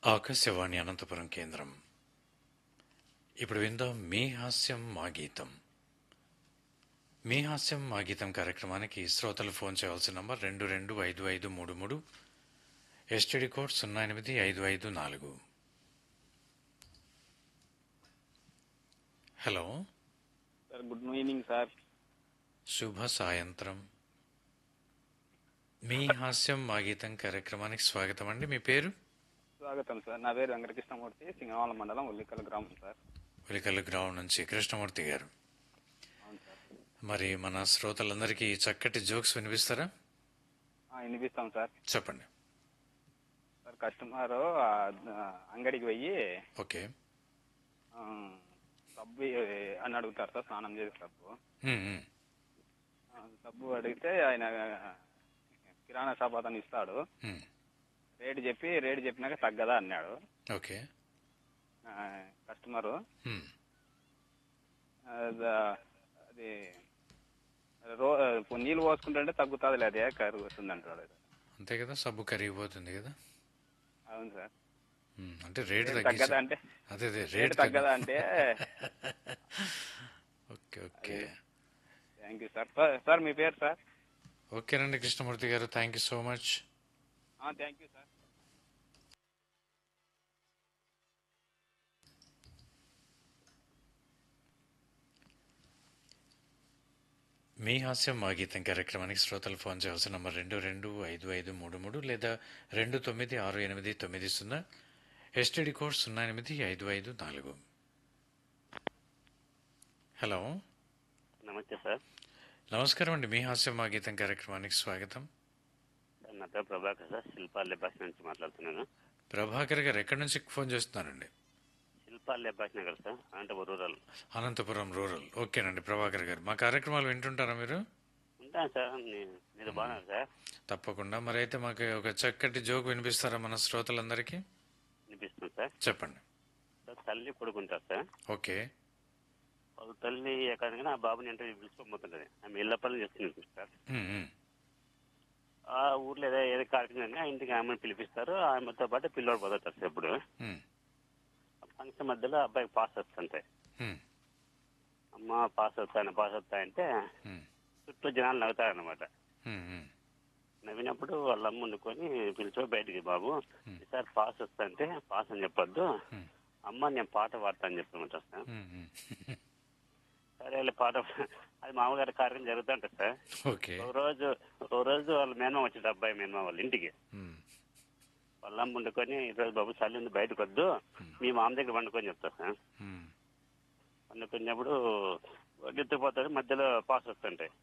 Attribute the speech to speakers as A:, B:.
A: ఆకాశవాణి అనంతపురం కేంద్రం ఇప్పుడు విందాం మీ హాస్యం మా గీతం మీ హాస్యం మా గీతం కార్యక్రమానికి శ్రోతలు ఫోన్ చేయవలసిన నంబర్ రెండు రెండు ఐదు ఐదు మూడు మూడు ఎస్టీడీ కోడ్ సున్నా ఎనిమిది ఐదు ఐదు నాలుగు hello
B: sir good evening sir
A: శుభ సాయంత్రం మీ హాస్యం మా గీతం కార్యక్రమానికి స్వాగతం అండి మీ పేరు
B: స్వాగతం సార్ నా పేరు వెంకటకృష్ణమూర్తి సింగనవాల మండలం ఉల్లికల గ్రామం సార్
A: ఉలికల్లు గ్రౌండ్ నుంచి కృష్ణమూర్తి గారు
B: అవును సార్
A: మరి మన శ్రోతలందరికీ చక్కటి జోక్స్ వినిపిస్తారా
B: ఆ, వినిపిస్తాం సార్
A: చెప్పండి
B: సార్ కస్టమర్ ఆ, ఆ, అంగడికి పోయి
A: ఓకే
B: ఆ, సబ్బు అని అడుగుతారు సార్ స్నానం చేసే సబ్బు
A: హ్మ్, హ్మ్.
B: ఆ, సబ్బు అడిగితే ఆయన కిరాణా షాప్ అతను ఇస్తాడు
A: హ్మ్.
B: రేటు చెప్పి రేటు చెప్పినాక తగ్గదా అన్నాడు
A: ఓకే
B: ఆ, కస్టమరు
A: హ్మ్.
B: ఆ, అది రో నీళ్ళు పోసుకుంటుంటే తగ్గుతుంది అదే కరుగుతుంది అంటాడు
A: అంతే కదా సబ్బు కరిగిపోతుంది కదా
B: అవును సార్
A: హ్మ్. అంటే రేటు
B: రేటు
A: తగ్గించ
B: తగ్గదా అంటే
A: అదే అదే
B: రేటు
A: రేటు
B: తగ్గదా అంటే
A: okay okay
B: thank you sir sir sir మీ పేరు సార్
A: ఓకేనండి Krishnamurthy garu thank you so much
B: thank you sir
A: మీ హాస్యం మా గీతం కార్యక్రమానికి శ్రోతలు ఫోన్ చేయవలసిన నంబర్ రెండు రెండు ఐదు ఐదు మూడు మూడు లేదా రెండు తొమ్మిది ఆరు ఎనిమిది తొమ్మిది సున్నా ఎస్టీడీ కోడ్ సున్నా ఎనిమిది ఐదు ఐదు నాలుగు హలో
C: నమస్తే సార్
A: నమస్కారం అండి మీ హాస్యం మా గీతం కార్యక్రమానికి స్వాగతం
C: సార్ నా పేరు ప్రభాకర్ సార్ శిల్పాలే భాష నుంచి మాట్లాడుతున్నాను
A: ప్రభాకర్ గారు ఎక్కడి నుంచి ఫోన్ చేస్తున్నారండి
C: శిల్పాలే భాష నగర్ sir Anantapuram rural
A: Anantapuram rural ఓకేనండి ప్రభాకర్ గారు మా కార్యక్రమాలు వింటుంటారా మీరు
C: ఉంటాను సార్ నే- మీరు బాగున్నారు సార్
A: తప్పకుండా మరి అయితే మాకు ఒక చక్కటి జోక్ వినిపిస్తారా మన శ్రోతలందరికీ
C: వినిపిస్తుంది సార్
A: చెప్పండి
C: సార్ తల్లి కొడుకుంటారు సార్
A: ఓకే
C: ఒక తల్లి ఎక్కడికైనా ఆ బాబుని ఇంటర్వ్యూ పిలుచుకోబోతుంది ఆమె ఇళ్ళ పనులు చేస్తుంది సార్
A: ఉమ్, ఉమ్.
C: ఆ ఊర్లో ఏదో ఏదో కార్యక్రమం ఆ ఇంటికి ఆమెను పిలిపిస్తారు ఆమెతో పాటు పిల్లోడు పోతారు సార్ ఎప్పుడు
A: ఉమ్,
C: ఫంక్షన్ మధ్యలో అబ్బాయికి పాస్ వస్తుంటాయి
A: ఉమ్,
C: అమ్మ పాస్ వస్తాను పాస్ వస్తాయంటే
A: ఉమ్,
C: చుట్టూ జనాలు నవ్వుతారనమాట
A: ఉమ్, ఉమ్.
C: నవ్వినప్పుడు వాళ్ళ అమ్మ వండుకొని పిలిచో బయటికి బాబు ఈసారి పాస్ వస్తుంటే పాస్ అని చెప్పొద్దు
A: Hmm.
C: అమ్మ నేను పాట పాడతా అని చెప్పమంటారు సార్
A: ఉమ్, ఉమ్.
C: సరే వాళ్ళ పాట అది మామగారి కార్యం జరుగుతుంటుంది సార్
A: ఓకే
C: ఒక రోజు ఒక రోజు వాళ్ళ మేనమా వచ్చింది అబ్బాయి మేనమా వాళ్ళ ఇంటికి
A: ఉమ్,
C: వాళ్ళ అమ్మ వండుకొని ఈ రోజు బాబు చలి ఉంది బయటకు వద్దు మీ మామ దగ్గర వండుకొని చెప్తారు సార్
A: ఉమ్,
C: వండుకున్నప్పుడు ఎత్తుకుపోతాడు మధ్యలో పాస్ వస్తుంటాయి